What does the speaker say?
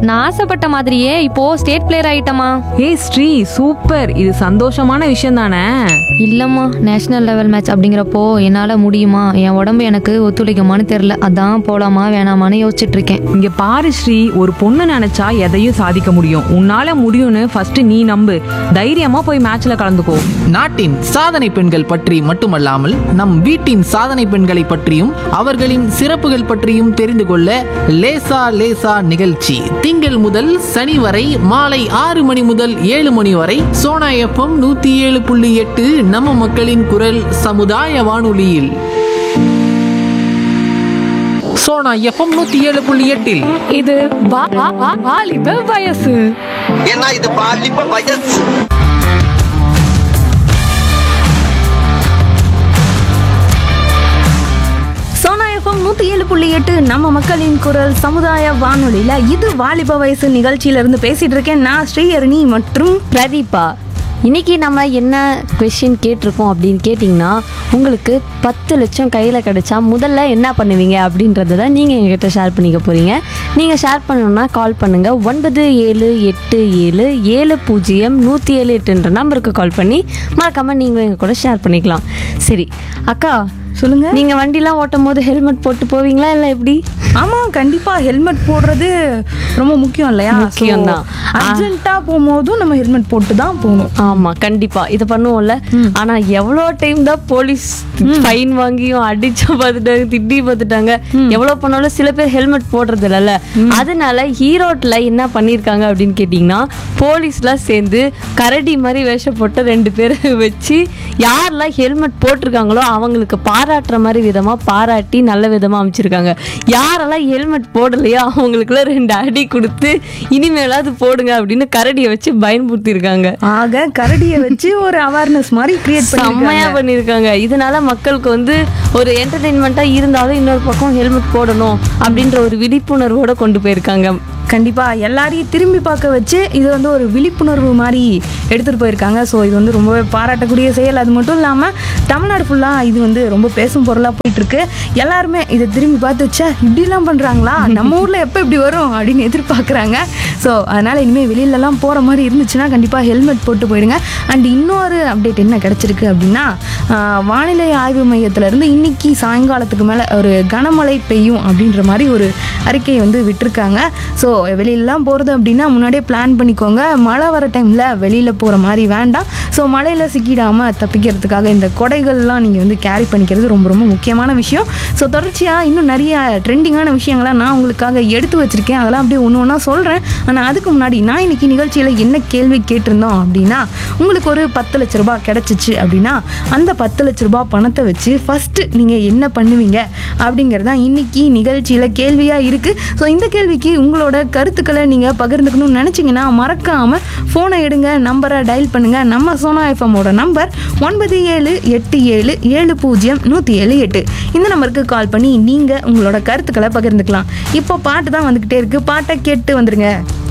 நான் ஆசைப்பட்ட மாதிரியே இப்போ ஸ்டேட் பிளேயர் ஆயிட்டமா ஏய் ஸ்ரீ சூப்பர் இது சந்தோஷமான விஷயம் தானே இல்லம்மா நேஷனல் லெவல் மேட்ச் அப்படிங்கிறப்போ என்னால முடியுமா என் உடம்பு எனக்கு ஒத்துழைக்குமான்னு தெரியல அதான் போலாமா வேணாமான்னு யோசிச்சுட்டு இருக்கேன் இங்க பாரு ஸ்ரீ ஒரு பொண்ணு நினைச்சா எதையும் சாதிக்க முடியும் உன்னால முடியும்னு ஃபர்ஸ்ட் நீ நம்பு தைரியமா போய் மேட்ச்ல கலந்துக்கோ நாட்டின் சாதனை பெண்கள் பற்றி மட்டுமல்லாமல் நம் வீட்டின் சாதனை பெண்களை பற்றியும் அவர்களின் சிறப்புகள் பற்றியும் தெரிந்து கொள்ள லேசா லேசா நிகழ்ச்சி திங்கள் முதல் சனி வரை மாலை ஆறு மணி முதல் ஏழு மணி வரை சோனா எஃப்எம் நூத்தி ஏழு புள்ளி எட்டு நம்ம மக்களின் குரல் சமுதாய வானொலியில் சோனா எஃப்எம் நூத்தி ஏழு புள்ளி எட்டில் இது வா- வா- வா- வாலிப வயசு ஏன்னா இது பாலிப்ப வயசு சோனா எஃப்எம் நூற்றி ஏழு புள்ளி எட்டு நம்ம மக்களின் குரல் சமுதாய வானொலியில் இது வாலிப வயசு நிகழ்ச்சியிலிருந்து பேசிட்டு இருக்கேன் நான் ஸ்ரீஹரணி மற்றும் பிரதீபா இன்னைக்கு நம்ம என்ன கொஷின் கேட்டிருக்கோம் அப்படின்னு கேட்டிங்கன்னா உங்களுக்கு பத்து லட்சம் கையில் கிடைச்சா முதல்ல என்ன பண்ணுவீங்க அப்படின்றத தான் நீங்கள் எங்ககிட்ட ஷேர் பண்ணிக்க போகிறீங்க நீங்கள் ஷேர் பண்ணணும்னா கால் பண்ணுங்கள் ஒன்பது ஏழு எட்டு ஏழு ஏழு பூஜ்ஜியம் நூற்றி ஏழு எட்டுன்ற நம்பருக்கு கால் பண்ணி மறக்காமல் நீங்களும் எங்கள் கூட ஷேர் பண்ணிக்கலாம் சரி அக்கா சொல்லுங்க நீங்கள் வண்டிலாம் ஓட்டும் போது ஹெல்மெட் போட்டு போவீங்களா இல்லை எப்படி ஆமாம் கண்டிப்பாக ஹெல்மெட் போடுறது ரொம்ப முக்கியம் இல்லையா முக்கியம்தான். அர்ஜென்ட்டாக போகும்போதும் நம்ம ஹெல்மெட் போட்டு தான் போகணும் ஆமாம் கண்டிப்பாக இதை பண்ணுவோம்ல ஆனால் எவ்வளோ டைம் தான் போலீஸ் ஃபைன் வாங்கியும் அடிச்சு பார்த்துட்டாங்க திட்டி பார்த்துட்டாங்க எவ்வளோ பண்ணாலும் சில பேர் ஹெல்மெட் போடுறது இல்லைல்ல அதனால ஈரோட்டில் என்ன பண்ணியிருக்காங்க அப்படின்னு கேட்டிங்கன்னா போலீஸ்லாம் சேர்ந்து கரடி மாதிரி வேஷம் போட்டு ரெண்டு பேரை வச்சு யாரெல்லாம் ஹெல்மெட் போட்டிருக்காங்களோ அவங்களுக்கு பாராட்டுற மாதிரி விதமாக பாராட்டி நல்ல விதமாக அமைச்சிருக்காங்க யாரெல்லாம் ஹெல்மெட் போடலையோ அவங்களுக்குலாம் ரெண்டு அடி கொடுத்து இனிமேலாவது போடுங்க அப்படின்னு கரடியை வச்சு பயன்படுத்தியிருக்காங்க ஆக கரடியை வச்சு ஒரு அவேர்னஸ் மாதிரி கிரியேட் செம்மையா பண்ணிருக்காங்க பண்ணியிருக்காங்க இதனால மக்களுக்கு வந்து ஒரு என்டர்டெயின்மெண்ட்டா இருந்தாலும் இன்னொரு பக்கம் ஹெல்மெட் போடணும் அப்படின்ற ஒரு விழிப்புணர்வோட கொண்டு போயிருக்காங்க கண்டிப்பா எல்லாரையும் திரும்பி பார்க்க வச்சு இது வந்து ஒரு விழிப்புணர்வு மாதிரி எடுத்துட்டு போயிருக்காங்க ஸோ இது வந்து ரொம்பவே பாராட்டக்கூடிய செயல் அது மட்டும் இல்லாமல் தமிழ்நாடு ஃபுல்லாக இது வந்து ரொம்ப பேசும் பொருளாக போயிட்டு இருக்கு எல்லாருமே இதை திரும்பி பார்த்து ச்சே இப்படிலாம் பண்ணுறாங்களா நம்ம ஊரில் எப்போ இப்படி வரும் அப்படின்னு எதிர்பார்க்குறாங்க ஸோ அதனால் இனிமேல் வெளியிலலாம் போகிற மாதிரி இருந்துச்சுன்னா கண்டிப்பாக ஹெல்மெட் போட்டு போயிடுங்க அண்ட் இன்னொரு அப்டேட் என்ன கிடச்சிருக்கு அப்படின்னா ஆஹ், வானிலை ஆய்வு மையத்திலேருந்து இன்னைக்கு சாயங்காலத்துக்கு மேலே ஒரு கனமழை பெய்யும் அப்படின்ற மாதிரி ஒரு அறிக்கையை வந்து விட்டிருக்காங்க ஸோ வெளியிலலாம் போகிறது அப்படின்னா முன்னாடியே பிளான் பண்ணிக்கோங்க மழை வர டைமில் வெளியில் போகிற மாதிரி வேண்டாம் ஸோ மழையில் சிக்கிடாமல் தப்பிக்கிறதுக்காக இந்த கொடைகள்லாம் நீங்கள் வந்து கேரி பண்ணிக்கிறது ரொம்ப ரொம்ப முக்கியமான விஷயம் ஸோ தொடர்ச்சியாக இன்னும் நிறைய ட்ரெண்டிங்கான விஷயங்கள்லாம் நான் உங்களுக்காக எடுத்து வச்சுருக்கேன் அதெல்லாம் அப்படியே ஒன்று ஒன்றா சொல்கிறேன் ஆனால் அதுக்கு முன்னாடி நான் இன்னைக்கு நிகழ்ச்சியில் என்ன கேள்வி கேட்டிருந்தோம் அப்படின்னா உங்களுக்கு ஒரு பத்து லட்ச ரூபாய் கிடச்சிச்சு அப்படின்னா அந்த பத்து லட்ச ரூபாய் பணத்தை வச்சு ஃபஸ்ட்டு நீங்கள் என்ன பண்ணுவீங்க அப்படிங்கிறது தான் இன்னைக்கு நிகழ்ச்சியில் கேள்வியாக இருக்குது ஸோ இந்த கேள்விக்கு உங்களோட கருத்துக்களை நீங்கள் பகிர்ந்துக்கணும்னு நினச்சிங்கன்னா மறக்காமல் ஃபோனை எடுங்க நம்பரை டயல் பண்ணுங்கள் நம்ம சோனா எஃப்எம்மோட நம்பர் ஒன்பது ஏழு எட்டு ஏழு ஏழு பூஜ்ஜியம் நூற்றி ஏழு எட்டு இந்த நம்பருக்கு கால் பண்ணி நீங்கள் உங்களோட கருத்துக்களை பகிர்ந்துக்கலாம் இப்போ பாட்டு தான் வந்துக்கிட்டே இருக்குது பாட்டை கேட்டு வந்துருங்க